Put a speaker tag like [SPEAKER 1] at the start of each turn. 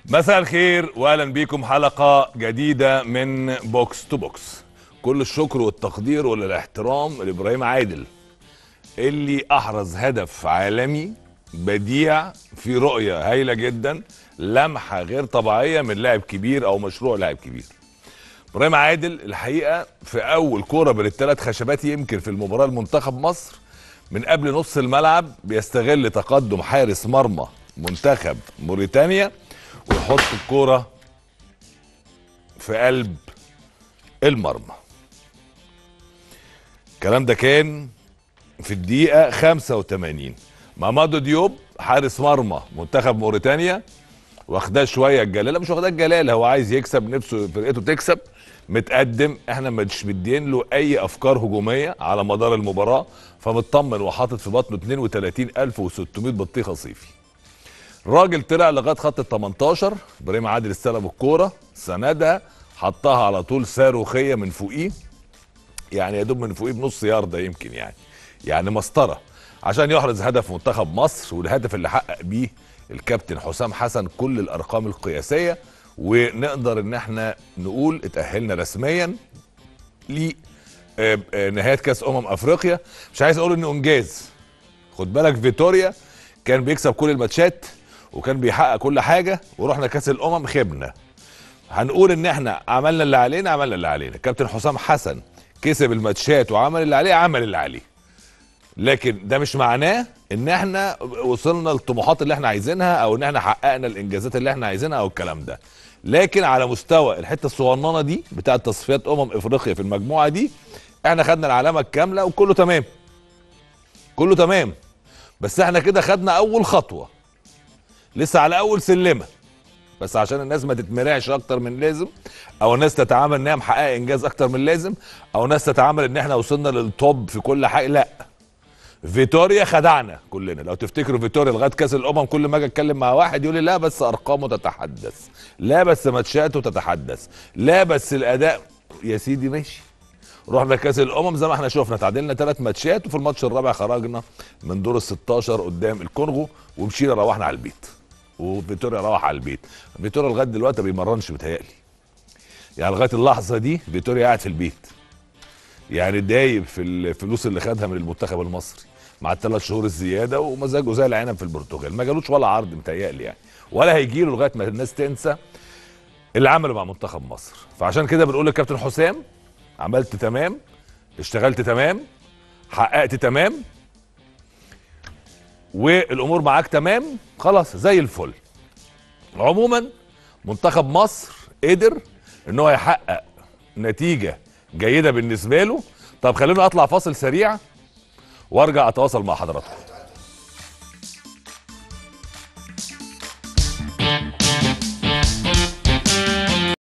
[SPEAKER 1] مساء الخير واهلا بيكم حلقه جديده من بوكس تو بوكس كل الشكر والتقدير والاحترام لابراهيم عادل اللي احرز هدف عالمي بديع في رؤيه هايله جدا لمحه غير طبيعيه من لاعب كبير او مشروع لاعب كبير ابراهيم عادل الحقيقه في اول كوره بين الثلاث خشبات يمكن في المباراه المنتخب مصر من قبل نص الملعب بيستغل تقدم حارس مرمى منتخب موريتانيا ويحط الكوره في قلب المرمى الكلام ده كان في الدقيقة 85 مامادو ديوب حارس مرمى منتخب موريتانيا واخداه شوية الجلالة مش واخداه الجلالة هو عايز يكسب نفسه فرقته تكسب متقدم احنا مش مدين له اي افكار هجومية على مدار المباراة فمطمن وحاطط في بطنه 32600 بطيخة صيفي الراجل طلع لغايه خط ال 18 ابراهيم عادل استلم الكوره سندها حطها على طول صاروخيه من فوقيه يعني يا دوب من فوقيه بنص يارده يمكن يعني يعني مسطره عشان يحرز هدف منتخب مصر والهدف اللي حقق بيه الكابتن حسام حسن كل الارقام القياسيه ونقدر ان احنا نقول اتاهلنا رسميا ل آه، آه، نهايه كاس امم افريقيا مش عايز اقول انه انجاز خد بالك فيتوريا كان بيكسب كل الماتشات وكان بيحقق كل حاجه ورحنا كاس الامم خبنا هنقول ان احنا عملنا اللي علينا عملنا اللي علينا كابتن حسام حسن كسب الماتشات وعمل اللي عليه عمل اللي عليه لكن ده مش معناه ان احنا وصلنا للطموحات اللي احنا عايزينها او ان احنا حققنا الانجازات اللي احنا عايزينها او الكلام ده لكن على مستوى الحته الصغننه دي بتاعه تصفيات امم افريقيا في المجموعه دي احنا خدنا العلامه الكامله وكله تمام كله تمام بس احنا كده خدنا اول خطوه لسه على اول سلمه بس عشان الناس ما تتمرعش اكتر من لازم او الناس تتعامل انها محققه انجاز اكتر من لازم او الناس تتعامل ان احنا وصلنا للتوب في كل حاجه لا فيتوريا خدعنا كلنا لو تفتكروا فيتوريا لغايه كاس الامم كل ما اجي اتكلم مع واحد يقول لي لا بس ارقامه تتحدث لا بس ماتشاته تتحدث لا بس الاداء يا سيدي ماشي رحنا كاس الامم زي ما احنا شفنا تعادلنا ثلاث ماتشات وفي الماتش الرابع خرجنا من دور ال 16 قدام الكونغو ومشينا روحنا على البيت وفيتوريا روح على البيت فيتوريا لغايه دلوقتي ما بيمرنش بيتهيألي يعني لغايه اللحظه دي فيتوريا قاعد في البيت يعني دايب في الفلوس اللي خدها من المنتخب المصري مع الثلاث شهور الزياده ومزاجه زي العنب في البرتغال ما جالوش ولا عرض متهيألي يعني ولا هيجي له لغايه ما الناس تنسى اللي عمله مع منتخب مصر فعشان كده بنقول للكابتن حسام عملت تمام اشتغلت تمام حققت تمام والامور معاك تمام خلاص زي الفل عموما منتخب مصر قدر ان هو يحقق نتيجه جيده بالنسبه له طب خلينا اطلع فاصل سريع وارجع اتواصل مع حضراتكم